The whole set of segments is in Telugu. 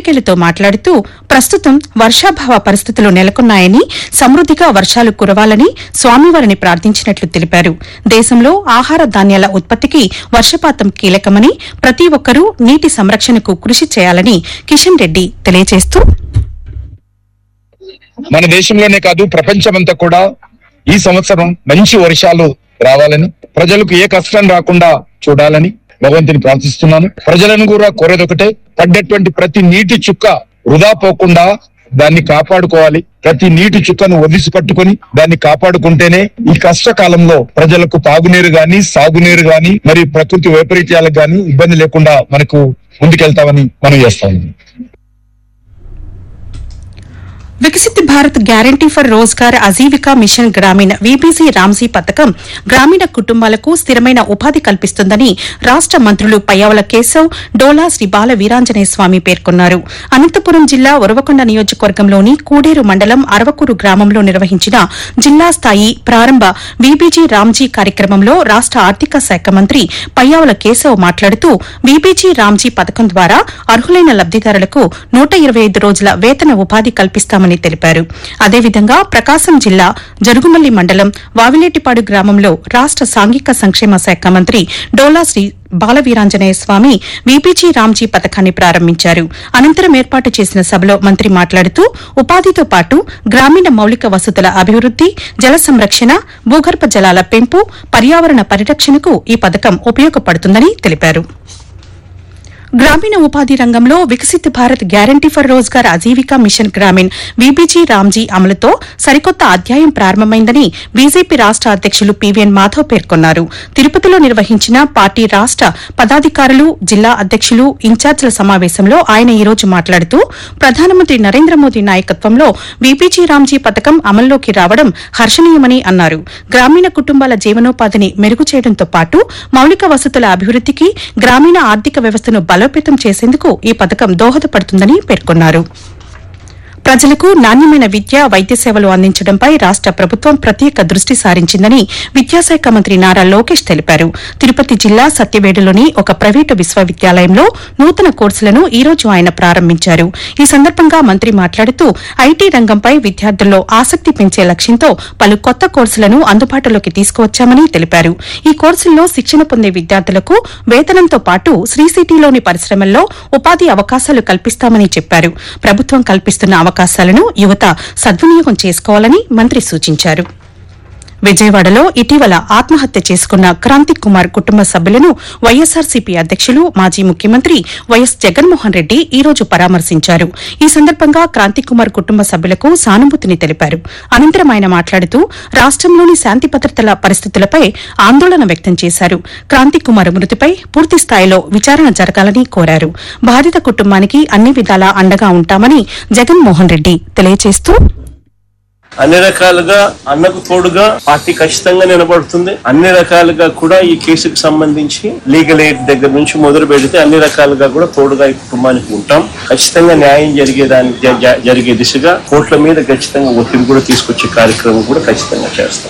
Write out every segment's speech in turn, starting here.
పాతికేయులతో మాట్లాడుతూ ప్రస్తుతం వర్షాభావ పరిస్థితులు నెలకొన్నాయని సమృద్దిగా వర్షాలు కురవాలని స్వామివారిని ప్రార్థించినట్లు తెలిపారు దేశంలో ఆహార ధాన్యాల ఉత్పత్తికి వర్షపాతం కీలకమని ప్రతి ఒక్కరూ నీటి సంరక్షణకు కృషి చేయాలని కిషన్ రెడ్డి తెలియజేస్తూ మన దేశంలోనే కాదు ప్రపంచమంతా కూడా ఈ సంవత్సరం మంచి వర్షాలు రావాలని ప్రజలకు ఏ కష్టం రాకుండా చూడాలని భగవంతుని ప్రార్థిస్తున్నాను ప్రజలను కూడా కోరేదొకటే పడ్డటువంటి ప్రతి నీటి చుక్క వృధా పోకుండా దాన్ని కాపాడుకోవాలి ప్రతి నీటి చుక్కను ఒదిసి పట్టుకొని దాన్ని కాపాడుకుంటేనే ఈ కష్టకాలంలో ప్రజలకు తాగునీరు గాని సాగునీరు గాని మరి ప్రకృతి వైపరీత్యాలకు గాని ఇబ్బంది లేకుండా మనకు ముందుకెళ్తామని మనం చేస్తాము Viksit Bharat guarantee for Rozgar Ajeevika mission Gramin VBG RAM G పథకం గ్రామీణ కుటుంబాలకు స్థిరమైన ఉపాధి కల్పిస్తుందని రాష్ట మంత్రులు పయ్యావుల కేశవ్ డోలా శ్రీ బాల వీరాంజనేయ స్వామి పేర్కొన్నారు అనంతపురం జిల్లా ఉరవకొండ నియోజకవర్గంలోని కూడేరు మండలం అరవకూరు గ్రామంలో నిర్వహించిన జిల్లా స్థాయి ప్రారంభ వీబీజీ రామ్జీ కార్యక్రమంలో రాష్ట ఆర్థిక శాఖ మంత్రి పయ్యావుల కేశవ్ మాట్లాడుతూ వీబీజీ రామ్జీ పథకం ద్వారా అర్హులైన లబ్దిదారులకు నూట ఇరవై ఐదు రోజుల వేతన ఉపాధి కల్పిస్తామని తెలిపారు అదేవిధంగా ప్రకాశం జిల్లా జరుగుమల్లి మండలం వావిలేటిపాడు గ్రామంలో రాష్ట సాంఘిక సంక్షేమ శాఖ మంత్రి డోలా శ్రీ బాలవీరాంజనేయ స్వామి వీపీజీ రామ్జీ పథకాన్ని ప్రారంభించారు అనంతరం ఏర్పాటు చేసిన సభలో మంత్రి మాట్లాడుతూ ఉపాధితో పాటు గ్రామీణ మౌలిక వసతుల అభివృద్ది జల సంరక్షణ భూగర్భ జలాల పెంపు పర్యావరణ పరిరక్షణకు ఈ పథకం ఉపయోగపడుతుందని తెలిపారు గ్రామీణ ఉపాధి రంగంలో Viksit Bharat guarantee for Rozgar Ajeevika mission Gramin VBG RAM G అమలుతో సరికొత్త అధ్యాయం ప్రారంభమైందని బీజేపీ రాష్ట అధ్యకులు పీవీఎన్ మాధవ్ పేర్కొన్నారు తిరుపతిలో నిర్వహించిన పార్టీ రాష్ట పదాధికారులు జిల్లా అధ్యకులు ఇన్ఛార్జీల సమావేశంలో ఆయన ఈ రోజు మాట్లాడుతూ ప్రధానమంత్రి నరేంద్ర మోదీ నాయకత్వంలో వీపీజీ రామ్జీ పథకం అమల్లోకి రావడం హర్షణీయమని అన్నారు గ్రామీణ కుటుంబాల జీవనోపాధిని మెరుగు చేయడంతో పాటు మౌలిక వసతుల అభివృద్దికి గ్రామీణ ఆర్థిక వ్యవస్థను బలోపేతం చేసేందుకు ఈ పథకం దోహదపడుతుందని పేర్కొన్నారు ప్రజలకు నాణ్యమైన విద్య వైద్య సేవలు అందించడంపై రాష్ట ప్రభుత్వం ప్రత్యేక దృష్టి సారించిందని విద్యాశాఖ మంత్రి నారా లోకేష్ తెలిపారు తిరుపతి జిల్లా సత్యవేడులోని ఒక ప్రైవేటు విశ్వవిద్యాలయంలో నూతన కోర్సులను ఈ రోజు ఆయన ప్రారంభించారు ఈ సందర్భంగా మంత్రి మాట్లాడుతూ ఐటీ రంగంపై విద్యార్థుల్లో ఆసక్తి పెంచే లక్ష్యంతో పలు కొత్త కోర్సులను అందుబాటులోకి తీసుకువచ్చామని తెలిపారు ఈ కోర్సుల్లో శిక్షణ పొందే విద్యార్థులకు వేతనంతో పాటు శ్రీ సిటీలోని పరిశ్రమల్లో ఉపాధి అవకాశాలు కల్పిస్తామని చెప్పారు ప్రభుత్వం కల్పిస్తున్న అవకాశాలను యువత సద్వినియోగం చేసుకోవాలని మంత్రి సూచించారు విజయవాడలో ఇటీవల ఆత్మహత్య చేసుకున్న క్రాంతిక్ కుమార్ కుటుంబ సభ్యులను వైఎస్సార్సీపీ అధ్యకులు మాజీ ముఖ్యమంత్రి వైఎస్ జగన్మోహన్ రెడ్డి ఈ రోజు పరామర్శించారు ఈ సందర్భంగా క్రాంతిక్ కుమార్ కుటుంబ సభ్యులకు సానుభూతిని తెలిపారు అనంతరం ఆయన మాట్లాడుతూ రాష్టంలోని శాంతి భద్రతల పరిస్థితులపై ఆందోళన వ్యక్తం చేశారు క్రాంతిక్ కుమార్ మృతిపై పూర్తి స్థాయిలో విచారణ జరగాలని కోరారు బాధిత కుటుంబానికి అన్ని విధాలా అండగా ఉంటామని జగన్మోహన్ రెడ్డి తెలియజేస్తూ అన్ని రకాలుగా అన్నకు తోడుగా పార్టీ ఖచ్చితంగా నిలబడుతుంది అన్ని రకాలుగా కూడా ఈ కేసుకు సంబంధించి లీగల్ ఎయిడ్ దగ్గర నుంచి మొదలు పెడితే అన్ని రకాలుగా కూడా తోడుగా ఈ కుటుంబానికి ఉంటాం ఖచ్చితంగా న్యాయం జరిగేదానికి జ- జ- జరిగే దిశగా కోర్టుల మీద ఖచ్చితంగా ఒత్తిడి కూడా తీసుకొచ్చే కార్యక్రమం కూడా ఖచ్చితంగా చేస్తాం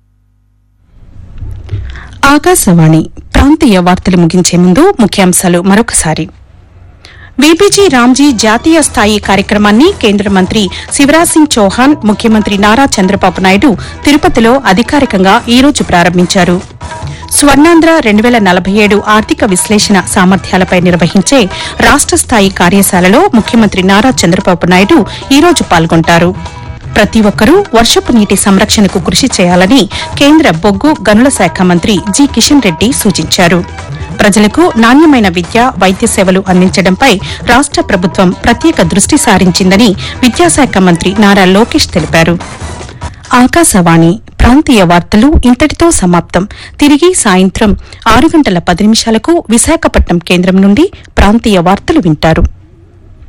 ఆకాశవాణి ప్రాంతీయ వార్తలు ముగించే ముందు ముఖ్యాంశాలు మరొకసారి బీపీజీ రామ్జీ జాతీయ స్థాయి కార్యక్రమాన్ని కేంద్ర మంత్రి శివరాజ్ సింగ్ చౌహాన్ ముఖ్యమంత్రి నారా చంద్రబాబు నాయుడు తిరుపతిలో అధికారికంగా ఈ రోజు ప్రారంభించారు స్వర్ణాంధ్ర రెండు వేల నలభై ఏడు ఆర్థిక విశ్లేషణ సామర్థ్యాలపై నిర్వహించే రాష్ట స్థాయి కార్యశాలలో ముఖ్యమంత్రి నారా చంద్రబాబు నాయుడు ఈ రోజు పాల్గొంటారు ప్రతి ఒక్కరూ వర్షపు నీటి సంరక్షణకు కృషి చేయాలని కేంద్ర బొగ్గు గనుల శాఖ మంత్రి జి కిషన్ రెడ్డి సూచించారు ప్రజలకు నాణ్యమైన విద్య వైద్య సేవలు అందించడంపై రాష్ట ప్రభుత్వం ప్రత్యేక దృష్టి సారించిందని విద్యాశాఖ మంత్రి నారా లోకేష్ తెలిపారు ఆకాశవాణి ప్రాంతీయ వార్తలు ఇంతటితో సమాప్తం తిరిగి సాయంత్రం ఆరు గంటల పది నిమిషాలకు విశాఖపట్నం కేంద్రం నుండి ప్రాంతీయ వార్తలు వింటారు